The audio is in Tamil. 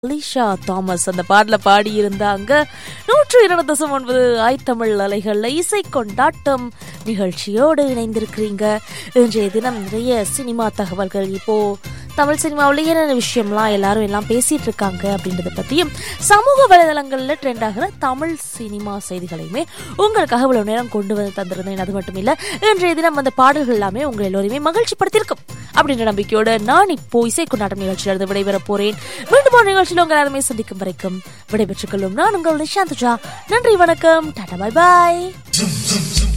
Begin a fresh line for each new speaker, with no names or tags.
அலிஷா தாமஸ் அந்த பாடல பாடி இருந்தாங்க நூற்று இரண்டு தசம் ஒன்பது ஆய்த்தமிழ் அலைகள்ல இசை கொண்டாட்டம் நிகழ்ச்சியோடு இணைந்திருக்கிறீங்க இன்றைய தினம் நிறைய சினிமா தகவல்கள் இப்போ தமிழ் சினிமாவில் என்னென்ன விஷயம்லாம் எல்லாரும் எல்லாம் பேசிட்டு இருக்காங்க அப்படின்றத பற்றியும் சமூக வலைதளங்களில் ட்ரெண்ட் ஆகிற தமிழ் சினிமா செய்திகளையுமே உங்களுக்காக இவ்வளவு நேரம் கொண்டு வந்து தந்திருந்தேன் அது மட்டும் இல்லை இன்றைய தினம் அந்த பாடல்கள் எல்லாமே உங்கள் எல்லோரையுமே மகிழ்ச்சி படுத்திருக்கும் அப்படின்ற நம்பிக்கையோட நான் இப்போ இசை கொண்டாட்டம் நிகழ்ச்சியிலிருந்து விடைபெறப் போறேன் மீண்டும் ஒரு நிகழ்ச்சியில் உங்கள் எல்லாருமே சந்திக்கும் வரைக்கும் விடைபெற்றுக் கொள்ளும் நான் உங்கள் நிஷாந்துஜா நன்றி வணக்கம் டாடா பாய் பாய்
Zoom, zoom, zoom.